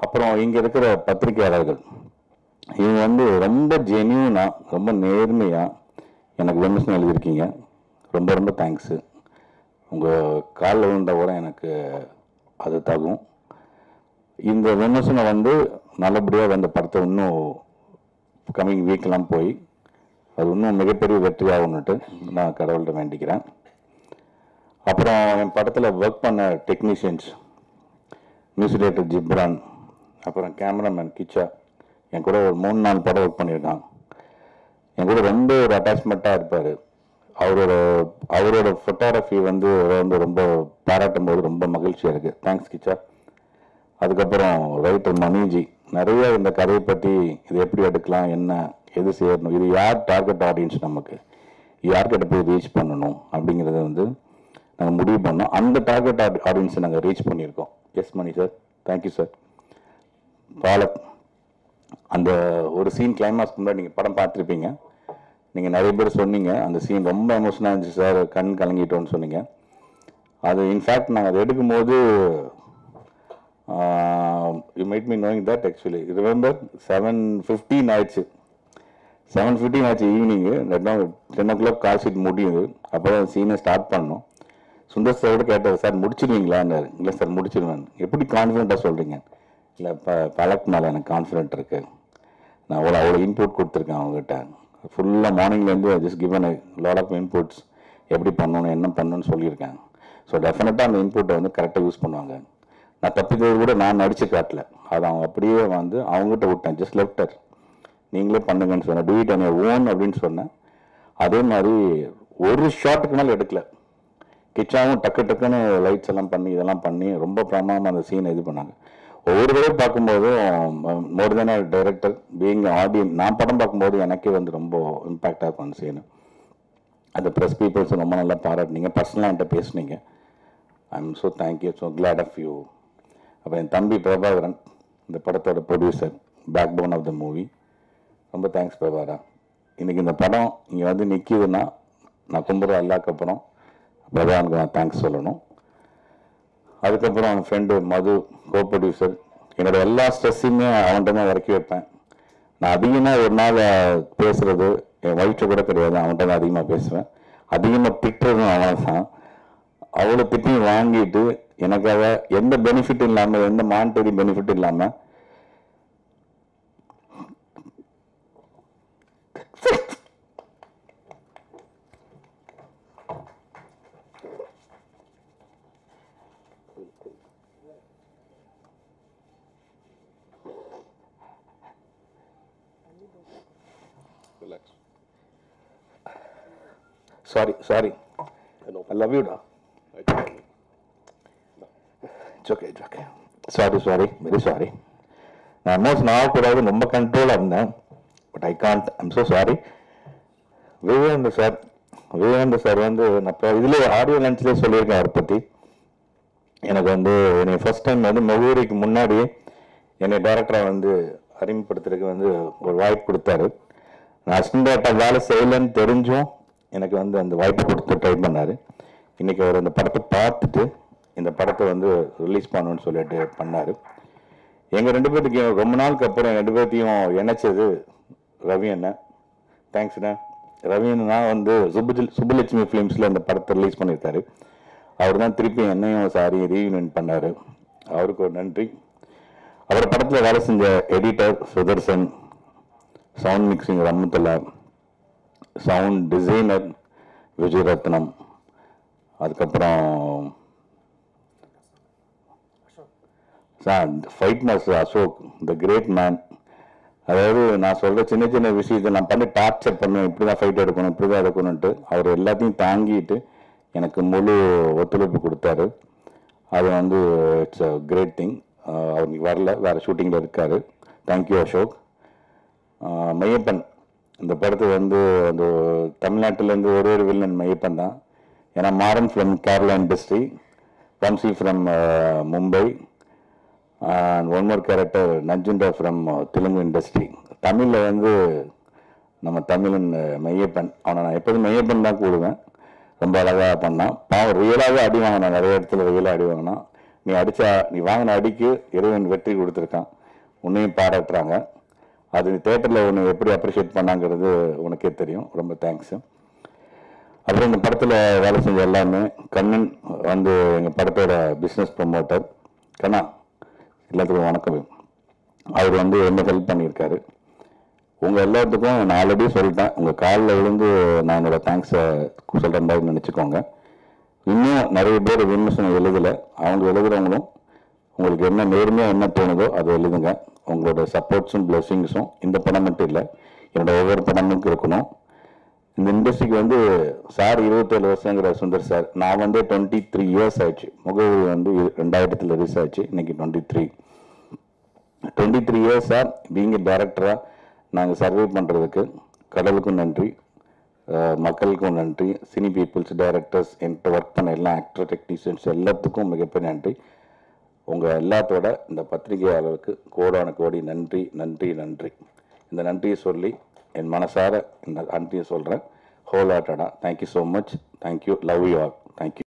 அப்புறம் இங்கே இருக்கிற பத்திரிகையாளர்கள் இவங்க வந்து ரொம்ப ஜென்யூனாக ரொம்ப நேர்மையாக எனக்கு விமர்சனம் எழுதியிருக்கீங்க ரொம்ப ரொம்ப தேங்க்ஸு உங்கள் காலில் விழுந்த கூட எனக்கு அது தகும் இந்த விமர்சனம் வந்து நல்லபடியாக அந்த படத்தை இன்னும் கம்மிங் வீக்கெலாம் போய் அது இன்னும் மிகப்பெரிய வெற்றி ஆகும்னுட்டு நான் கடவுள்கிட்ட வேண்டிக்கிறேன் அப்புறம் என் படத்தில் ஒர்க் பண்ண டெக்னீஷியன்ஸ் மியூசிக் டைரக்டர் ஜிப்ரான் அப்புறம் கேமராமேன் கிச்சா என் கூட ஒரு மூணு நாலு படம் ஒர்க் பண்ணியிருக்கான் என் கூட ரொம்ப ஒரு அட்டாச்மெண்ட்டாக இருப்பார் அவரோட அவரோட ஃபோட்டோகிராஃபி வந்து வந்து ரொம்ப பாராட்டும் போது ரொம்ப மகிழ்ச்சியாக இருக்குது தேங்க்ஸ் கிச்சா அதுக்கப்புறம் ரைட்டர் மணிஜி நிறைய இந்த கதையை பற்றி இது எப்படி எடுக்கலாம் என்ன எது செய்யணும் இது யார் டார்கெட் ஆடியன்ஸ் நமக்கு யார்கிட்ட போய் ரீச் பண்ணணும் அப்படிங்கிறத வந்து நாங்கள் முடிவு பண்ணோம் அந்த டார்கெட் ஆடியன்ஸை நாங்கள் ரீச் பண்ணியிருக்கோம் yes Mani sir thank you sir Palak அந்த ஒரு சீன் கிளைமாக்ஸ்க்கு முன்னாடி நீங்கள் படம் பார்த்துருப்பீங்க நீங்கள் நிறைய பேர் சொன்னீங்க அந்த சீன் ரொம்ப எமோஷனாக இருந்துச்சு சார் கண் கலங்கிட்டோன்னு சொன்னீங்க அது இன்ஃபேக்ட் நாங்கள் அதை எடுக்கும்போது you might me knowing that actually remember seven fifteen ஆயிடுச்சு செவன் ஃபிஃப்டீன் ஆச்சு evening ten o'clock call sheet முடியுது அப்போ தான் சீனை ஸ்டார்ட் பண்ணோம் சுந்தர் சாரோட கேட்டார் சார் முடிச்சிருவீங்களான்னாரு இல்லை சார் முடிச்சிருவேன் எப்படி கான்ஃபிடென்ட்டாக சொல்கிறீங்க இல்லை ப பழக்கு மேலே எனக்கு கான்ஃபிடென்ட் இருக்குது நான் அவ்வளோ அவ்வளோ இன்புட் கொடுத்துருக்கேன் அவங்ககிட்ட ஃபுல்லாக மார்னிங்லேருந்து just given lot of inputs எப்படி பண்ணணும் என்ன பண்ணணும்னு சொல்லியிருக்கேன் ஸோ டெஃபினட்டாக அந்த இன்புட்டை வந்து கரெக்டாக யூஸ் பண்ணுவாங்க நான் தப்பித்தது கூட நான் நடிச்சு காட்டல அதை அவங்க அப்படியே வந்து அவங்ககிட்ட விட்டேன் ஜஸ்ட் லெஃப்டர் நீங்களே பண்ணுங்கன்னு சொன்னேன் டூ இட் அன் ஓன் அப்படின்னு சொன்னேன் அதே மாதிரி ஒரு ஷாட்டுக்கு மேலே எடுக்கல கிச்சாவும் டக்கு டக்குன்னு லைட்ஸ் எல்லாம் பண்ணி இதெல்லாம் பண்ணி ரொம்ப பிரமாதமாக அந்த சீனை இது பண்ணாங்க ஒவ்வொரு தடவை பார்க்கும்போதும் மோர் தென் டைரக்டர் பீயிங் ஆடியன் நான் படம் பார்க்கும்போது எனக்கே வந்து ரொம்ப இம்பேக்டாக இருக்கும் அந்த சீனு அந்த ப்ரெஸ் பீப்புள்ஸ் ரொம்ப நல்லா பாராட்டினீங்க பர்சனலாக என்கிட்ட பேசுனீங்க I am so thank you so glad of you அப்போ என் தம்பி பிரபாகரன் இந்த படத்தோட producer backbone of the movie ரொம்ப தேங்க்ஸ் பிரபாகரா இன்னைக்கு இந்த படம் இங்கே வந்து நிற்கிதுன்னா நான் கும்பிட்ற எல்லாக்கு அப்புறம் பிரபாகரனுக்கு நான் தேங்க்ஸ் சொல்லணும் அதுக்கப்புறம் அவன் ஃப்ரெண்டு மது கோ ப்ரொடியூசர் என்னோட எல்லா ஸ்ட்ரெஸ்ஸையுமே அவன்கிட்ட தான் இறக்கி வைப்பேன் நான் அதிகமாக ஒரு நாள் பேசுறது என் ஒய்ஃப்ட்ட கூட கிடையாது அவன்கிட்ட தான் அதிகமாக பேசுவேன் அதிகமாக திட்டுறதும் அவன் தான் அவ்வளோ திட்டியும் வாங்கிட்டு எனக்காக எந்த பெனிஃபிட் இல்லாமல் எந்த மானிட்டரி பெனிஃபிட் இல்லாமல் சாரி சாரி ஐ லவ் யூடா it's okay it's okay sorry sorry very sorry நான் எமோஷன் ஆகக்கூடாது ரொம்ப கண்ட்ரோலாக இருந்தேன் but I can't I'm so sorry Vivekananda sir Vivekananda sir வந்து நான் இப்போ இதில் ஆடியோ லன்ச்லேயே சொல்லியிருக்கேன் அவரை பற்றி எனக்கு வந்து என்னை ஃபர்ஸ்ட் டைம் வந்து மொகூரிக்கு முன்னாடி என்னை டேரக்டராக வந்து அறிமுகப்படுத்துறதுக்கு வந்து ஒரு வாய்ப்பு கொடுத்தாரு நான் அசிஸ்டன்ட் டேரக்டர் வேலை செய்யலைன்னு தெரிஞ்சும் எனக்கு வந்து அந்த வாய்ப்பு கொடுத்து ட்ரை பண்ணார் இன்னைக்கு அவர் அந்த படத்தை பார்த்துட்டு இந்த படத்தை வந்து ரிலீஸ் பண்ணணும்னு சொல்லிட்டு பண்ணார் எங்கள் ரெண்டு பேர்த்துக்கும் ரொம்ப நாளுக்கு அப்புறம் ரெண்டு பேர்த்தையும் இணைச்சது ரவி அண்ணன் தேங்க்ஸ் அண்ணா ரவி அண்ணன் வந்து சுபஜி சுப்புலட்சுமி ஃபிலிம்ஸில் இந்த படத்தை ரிலீஸ் பண்ணியிருக்காரு அவர் தான் திருப்பி என்னையும் சாரி ரீயூனியன் பண்ணார் அவருக்கு ஒரு நன்றி அவர் படத்தில் வேலை செஞ்ச editor Sudarshan sound mixing Rahmatullah sound designer Vijayaratnam அதுக்கப்புறம் sir fight master Ashok the great man அதாவது நான் சொல்ற சின்ன சின்ன விஷயத்தை நான் பண்ணி டார்ச்சர் பண்ணுவேன் இப்படி தான் ஃபைட் எடுக்கணும் இப்படி தான் எடுக்கணும்ட்டு அவர் எல்லாத்தையும் தாங்கிட்டு எனக்கு முழு ஒத்துழைப்பு கொடுத்தாரு அது வந்து இட்ஸ் அ கிரேட் திங் அவர் இன்னைக்கு வரல வேறு ஷூட்டிங்கில் இருக்காரு தேங்க்யூ அசோக் ஆஹ் மையப்பன் இந்த படத்து வந்து அந்த தமிழ்நாட்டிலேருந்து ஒரு ஒரு வில்லன் மையப்பன் தான் ஏன்னா Maran from Kerala industry Vamsi from Mumbai and one more character Nanjunda from Telugu industry தமிழில் வந்து நம்ம தமிழன் அஹ், மையப்பன் அவனை நான் எப்போதும் மையப்பன் தான் கூடுவேன் ரொம்ப அழகாக பண்ணான் பாவம் ரியலாகவே அடி வாங்கினான் நிறைய இடத்துல ரியலாக அடி வாங்கினான் நீ அடிச்சா நீ வாங்கின அடிக்கு இறைவன் வெற்றி கொடுத்துருக்கான் உன்னையும் பாராட்டுறாங்க அது நீ தேட்டரில் உன்னை எப்படி அப்ரிஷியேட் பண்ணாங்கிறது உனக்கே தெரியும் ரொம்ப தேங்க்ஸு அப்புறம் இந்த படத்தில் வேலை செஞ்ச எல்லாமே கண்ணன் வந்து எங்கள் படத்தோட பிஸ்னஸ் ப்ரமோட்டர் கண்ணா எல்லாத்துக்கும் வணக்கம் அவர் வந்து என்ன ஹெல்ப் பண்ணியிருக்காரு உங்கள் எல்லாத்துக்கும் நான் ஆல்ரெடி சொல்லிட்டேன் உங்கள் காலில் விழுந்து நான் என்னோட தேங்க்ஸை சொல்கிற மாதிரி நினச்சிக்கோங்க இன்னும் நிறைய பேர் விமர்சனம் எழுதலை அவங்க எழுதுறவங்களும் உங்களுக்கு என்ன நேர்மையாக என்ன தோணுதோ அதை எழுதுங்க உங்களோட சப்போர்ட்ஸும் பிளெஸிங்ஸும் இந்த படம் மட்டும் இல்லை என்னோட ஒவ்வொரு படமும் இருக்கணும் இந்த இண்டஸ்ட்ரிக்கு வந்து சார் இருபத்தேழு வருஷங்கிற சுந்தர் சார் நான் வந்து டுவெண்ட்டி த்ரீ இயர்ஸ் ஆயிடுச்சு முகவரி வந்து ரெண்டாயிரத்தில் ரிலீஸ் ஆச்சு இன்னைக்கு டுவெண்ட்டி த்ரீ டுவெண்ட்டி த்ரீ இயர்ஸாக பீங் டேரக்டராக நாங்கள் சர்வே பண்ணுறதுக்கு கடவுளுக்கும் நன்றி அஹ் மக்களுக்கும் நன்றி சினி பீப்புள்ஸ் டைரக்டர்ஸ் என்கிட்ட ஒர்க் பண்ண எல்லா ஆக்டர் டெக்னீஷியன்ஸ் எல்லாத்துக்கும் மிகப்பெரிய நன்றி உங்கள் எல்லாத்தோட இந்த பத்திரிகையாளருக்கு கோடான கோடி நன்றி நன்றி நன்றி இந்த நன்றியை சொல்லி என் மனசார இந்த நன்றியை சொல்கிறேன் ஹோல் ஹார்ட்டடாக thank you so much thank you love you all thank you